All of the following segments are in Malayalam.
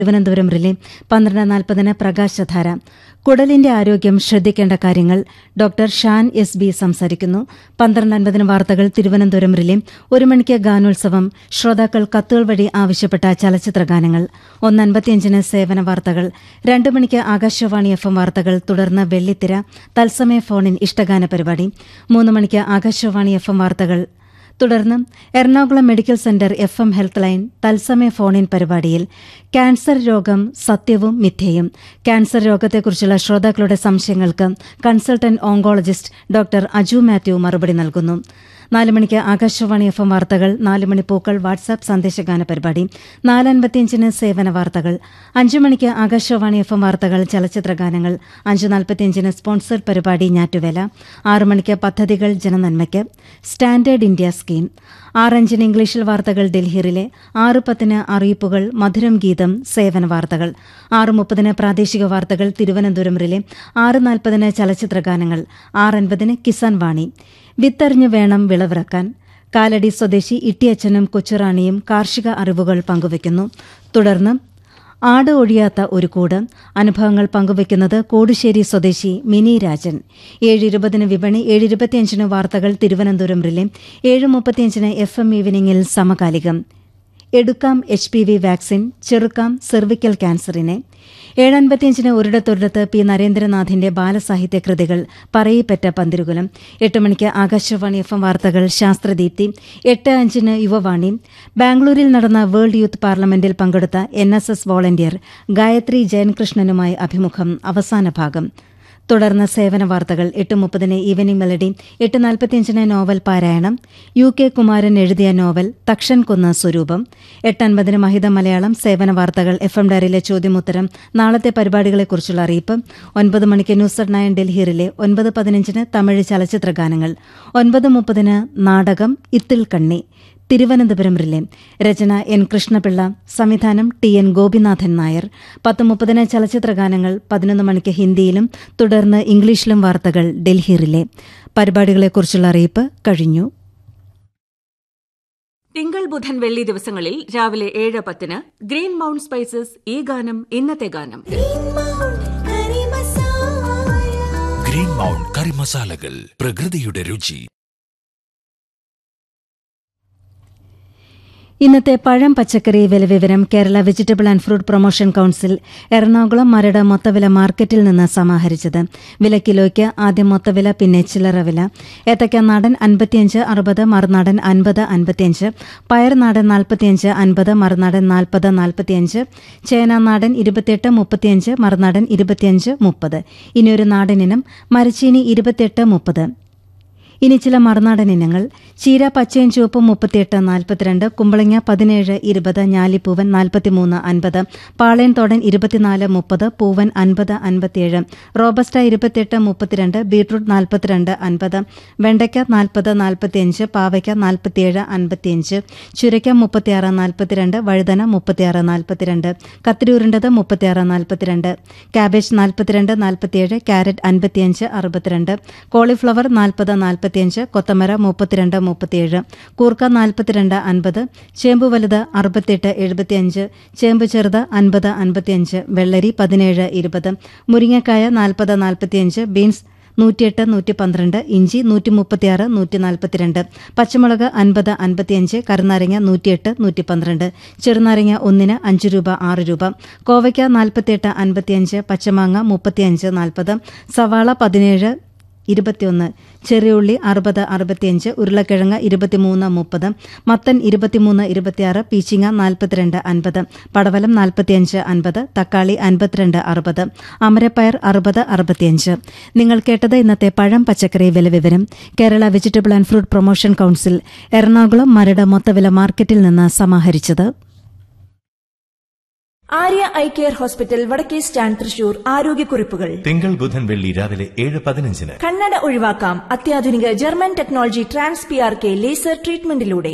തിരുവനന്തപുരം റിലേ പന്ത്രണ്ട് നാൽപ്പതിന് പ്രകാശധാര കുടലിന്റെ ആരോഗ്യം ശ്രദ്ധിക്കേണ്ട കാര്യങ്ങൾ ഡോക്ടർ ഷാൻ എസ് ബി സംസാരിക്കുന്നു പന്ത്രണ്ട് അൻപതിന് വാർത്തകൾ തിരുവനന്തപുരം റിലേ ഒരു മണിക്ക് ഗാനോത്സവം ശ്രോതാക്കൾ കത്തുകൾ വഴി ആവശ്യപ്പെട്ട ചലച്ചിത്ര ഗാനങ്ങൾ ഒന്ന് അൻപത്തിയഞ്ചിന് സേവന വാർത്തകൾ രണ്ട് മണിക്ക് ആകാശവാണി എഫ് എം വാർത്തകൾ തുടർന്ന് വെള്ളിത്തിര തത്സമയ ഫോണിൻ ഇഷ്ടഗാന പരിപാടി മൂന്ന് മണിക്ക് ആകാശവാണി എഫ് എം വാർത്തകൾ തുടർന്ന് Ernakulam medical centre F M health line തത്സമയ ഫോണിൻ പരിപാടിയിൽ ക്യാൻസർ രോഗം സത്യവും മിഥ്യയും ക്യാൻസർ രോഗത്തെക്കുറിച്ചുള്ള ശ്രോതാക്കളുടെ സംശയങ്ങൾക്ക് consultant oncologist doctor Aju Mathew മറുപടി നൽകുന്നു നാല് മണിക്ക് ആകാശവാണി എഫ് എം വാർത്തകൾ നാല് മണി പൂക്കൾ വാട്സാപ്പ് സന്ദേശഗാന പരിപാടി നാല് അൻപത്തിയഞ്ചിന് സേവന വാർത്തകൾ അഞ്ചു മണിക്ക് ആകാശവാണി എഫ് എം വാർത്തകൾ ചലച്ചിത്ര ഗാനങ്ങൾ അഞ്ച് നാൽപ്പത്തിയഞ്ചിന് സ്പോൺസർഡ് പരിപാടി ഞാറ്റുവേല ആറ് മണിക്ക് പദ്ധതികൾ ജനനന്മയ്ക്ക് സ്റ്റാൻഡേർഡ് ഇന്ത്യ സ്കീം ആറഞ്ചിന് ഇംഗ്ലീഷിൽ വാർത്തകൾ ഡൽഹിയിലെ ആറ് പത്തിന് അറിയിപ്പുകൾ മധുരം ഗീതം സേവന വാർത്തകൾ ആറ് മുപ്പതിന് പ്രാദേശിക വാർത്തകൾ തിരുവനന്തപുരം റിലെ ആറ് നാൽപ്പതിന് ചലച്ചിത്ര ഗാനങ്ങൾ ആറൻപതിന് കിസാൻ വാണി വിത്തറിഞ്ഞു വേണം വിളവിറക്കാൻ കാലടി സ്വദേശി ഇട്ടിയച്ചനും കൊച്ചുറാണിയും കാർഷിക അറിവുകൾ പങ്കുവയ്ക്കുന്നു തുടർന്ന് ആട് ഒഴിയാത്ത ഒരു കൂട് അനുഭവങ്ങൾ പങ്കുവയ്ക്കുന്നത് കോടുശ്ശേരി സ്വദേശി മിനി രാജൻ ഏഴ് ഇരുപതിന് വിപണി ഏഴ് ഇരുപത്തിയഞ്ചിന് വാർത്തകൾ തിരുവനന്തപുരം റിലേ ഏഴ് മുപ്പത്തിയഞ്ചിന് എഫ് എം ഈവനിംഗിൽ സമകാലികം എടുക്കാം എച്ച് പി വി വാക്സിൻ ചെറുക്കാം സെർവിക്കൽ ക്യാൻസറിനെ ഏഴൻപത്തിയഞ്ചിന് ഒരിടത്തൊരിടത്ത് പി നരേന്ദ്രനാഥിന്റെ ബാലസാഹിത്യ കൃതികൾ പറയിപ്പറ്റ പന്തിരുകുലം എട്ട് മണിക്ക് ആകാശവാണി എഫ് എം വാർത്തകൾ ശാസ്ത്രദീപ്തി എട്ട് അഞ്ചിന് യുവവാണി ബാംഗ്ലൂരിൽ നടന്ന വേൾഡ് യൂത്ത് പാർലമെന്റിൽ പങ്കെടുത്ത N S S volunteer Gayathri ജയൻകൃഷ്ണനുമായി അഭിമുഖം അവസാന ഭാഗം തുടർന്ന് സേവന വാർത്തകൾ എട്ട് മുപ്പതിന് ഈവനിംഗ് മെലഡി എട്ട് നാൽപ്പത്തിയഞ്ചിന് നോവൽ പാരായണം യു കെ കുമാരൻ എഴുതിയ നോവൽ തക്ഷൻ കൊന്ന സ്വരൂപം എട്ടൻപതിന് മഹിത മലയാളം സേവന വാർത്തകൾ എഫ് എം ഡയറിയിലെ ചോദ്യമുത്തരം നാളത്തെ പരിപാടികളെക്കുറിച്ചുള്ള അറിയിപ്പ് ഒൻപത് മണിക്ക് ന്യൂസ് അറ്റ് നയൻ ഡൽഹിയിലെ ഒൻപത് പതിനഞ്ചിന് തമിഴ് ചലച്ചിത്ര ഗാനങ്ങൾ ഒൻപത് മുപ്പതിന് നാടകം ഇത്തിൽ കണ്ണി തിരുവനന്തപുരം റിലേ രചന എൻ കൃഷ്ണപിള്ള സംവിധാനം ടി എൻ ഗോപിനാഥൻ നായർ പത്ത് മുപ്പതിന് ചലച്ചിത്ര ഗാനങ്ങൾ പതിനൊന്ന് മണിക്ക് ഹിന്ദിയിലും തുടർന്ന് ഇംഗ്ലീഷിലും വാർത്തകൾ ഡൽഹി റിലേ പരിപാടികളെക്കുറിച്ചുള്ള അറിയിപ്പ് കഴിഞ്ഞു തിങ്കൾ ബുധൻ വെള്ളി ദിവസങ്ങളിൽ രാവിലെ ഏഴ് പത്തിന് ഗ്രീൻ മൗണ്ട് സ്പൈസസ് ഈ ഗാനം ഇന്നത്തെ ഗാനം ഗ്രീൻ മൗണ്ട് കറി മസാലകൾ പ്രകൃതിയുടെ രുചി ഇന്നത്തെ പഴം പച്ചക്കറി വില വിവരം Kerala vegetable and fruit promotion council Ernakulam Maradu മൊത്തവില മാർക്കറ്റിൽ നിന്ന് സമാഹരിച്ചത് വില കിലോയ്ക്ക് ആദ്യം മൊത്തവില പിന്നെ ചില്ലറ വില ഏത്തയ്ക്ക നാടൻ അൻപത്തിയഞ്ച് അറുപത് മറുനാടൻ അൻപത് അൻപത്തിയഞ്ച് പയർ നാടൻ നാൽപ്പത്തിയഞ്ച് അൻപത് മറുനാടൻ നാൽപ്പത് നാൽപ്പത്തിയഞ്ച് ചേന നാടൻ ഇരുപത്തിയെട്ട് മുപ്പത്തിയഞ്ച് മറുനാടൻ ഇരുപത്തിയഞ്ച് മുപ്പത് ഇനിയൊരു നാടനിനം മരച്ചീനി ഇരുപത്തിയെട്ട് മുപ്പത് ഇനി ചില മറുനാടൻ ഇനങ്ങൾ ചീര പച്ചയും ചുവപ്പും മുപ്പത്തിയെട്ട് നാൽപ്പത്തിരണ്ട് കുമ്പളങ്ങ പതിനേഴ് ഇരുപത് ഞാലിപ്പൂവൻ നാൽപ്പത്തിമൂന്ന് അൻപത് പാളയൻതോടൻ ഇരുപത്തിനാല് മുപ്പത് പൂവൻ അൻപത് അൻപത്തിയേഴ് റോബസ്റ്റ ഇരുപത്തിയെട്ട് മുപ്പത്തിരണ്ട് ബീട്രൂട്ട് നാൽപ്പത്തിരണ്ട് അൻപത് വെണ്ടയ്ക്ക നാൽപ്പത് നാൽപ്പത്തിയഞ്ച് പാവയ്ക്ക നാൽപ്പത്തിയേഴ് അൻപത്തിയഞ്ച് ചുരയ്ക്ക മുപ്പത്തിയാറ് നാൽപ്പത്തിരണ്ട് വഴുതന മുപ്പത്തിയാറ് നാൽപ്പത്തിരണ്ട് കത്തിരൂരിൻ്റത് മുപ്പത്തിയാറ് നാൽപ്പത്തിരണ്ട് ക്യാബേജ് നാൽപ്പത്തിരണ്ട് നാൽപ്പത്തിയേഴ് ക്യാരറ്റ് അൻപത്തിയഞ്ച് അറുപത്തിരണ്ട് കോളിഫ്ലവർ നാൽപ്പത് നാൽപ്പത്തി നാൽപ്പത്തിയഞ്ച് കൊത്തമര മുപ്പത്തിരണ്ട് മുപ്പത്തിയേഴ് കൂർക്ക നാൽപ്പത്തിരണ്ട് അൻപത് ചേമ്പ് വലുത് അറുപത്തിയെട്ട് എഴുപത്തിയഞ്ച് ചേമ്പ് ചെറുത് അൻപത് അൻപത്തിയഞ്ച് വെള്ളരി പതിനേഴ് ഇരുപത് മുരിങ്ങക്കായ നാൽപ്പത് നാൽപ്പത്തിയഞ്ച് ബീൻസ് നൂറ്റിയെട്ട് നൂറ്റി പന്ത്രണ്ട് ഇഞ്ചി നൂറ്റി മുപ്പത്തിയാറ് നൂറ്റി നാൽപ്പത്തിരണ്ട് പച്ചമുളക് അൻപത് അൻപത്തിയഞ്ച് കരുനാരങ്ങ നൂറ്റിയെട്ട് നൂറ്റി പന്ത്രണ്ട് ചെറുനാരങ്ങ ഒന്നിന് അഞ്ച് രൂപ ആറ് രൂപ കോവയ്ക്ക നാൽപ്പത്തിയെട്ട് അൻപത്തിയഞ്ച് പച്ചമാങ്ങ മുപ്പത്തിയഞ്ച് നാൽപ്പത് സവാള പതിനേഴ് ഇരുപത്തിയൊന്ന് ചെറിയുള്ളി അറുപത് അറുപത്തിയഞ്ച് ഉരുളക്കിഴങ്ങ് ഇരുപത്തിമൂന്ന് മുപ്പത് മത്തൻ ഇരുപത്തിമൂന്ന് ഇരുപത്തിയാറ് പീച്ചിങ്ങ നാൽപ്പത്തിരണ്ട് അൻപത് പടവലം നാൽപ്പത്തിയഞ്ച് അൻപത് തക്കാളി അൻപത്തിരണ്ട് അറുപത് അമരപ്പയർ അറുപത് അറുപത്തിയഞ്ച് നിങ്ങൾ കേട്ടത് ഇന്നത്തെ പഴം പച്ചക്കറി വില വിവരം Kerala vegetable and fruit promotion council Ernakulam Maradu മൊത്തവില മാർക്കറ്റിൽ നിന്ന് സമാഹരിച്ചത് ആര്യ ഐ കെയർ ഹോസ്പിറ്റൽ വടക്കേ സ്റ്റാൻഡ് തൃശൂർ ആരോഗ്യക്കുറിപ്പുകൾ തിങ്കൾ ബുധൻ വെള്ളി രാവിലെ ഏഴ് പതിനഞ്ചിന് കണ്ണട ഒഴിവാക്കാം അത്യാധുനിക German technology trans P R K laser ട്രീറ്റ്മെന്റിലൂടെ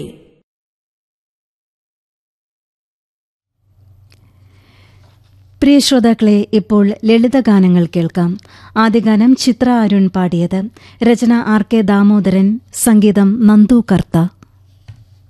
പ്രിയ ശ്രോതാക്കളെ ഇപ്പോൾ ലളിതഗാനങ്ങൾ കേൾക്കാം ആദ്യ ഗാനം ചിത്ര അരുൺ പാടിയത് രചന ആർ കെ ദാമോദരൻ സംഗീതം നന്ദു കർത്ത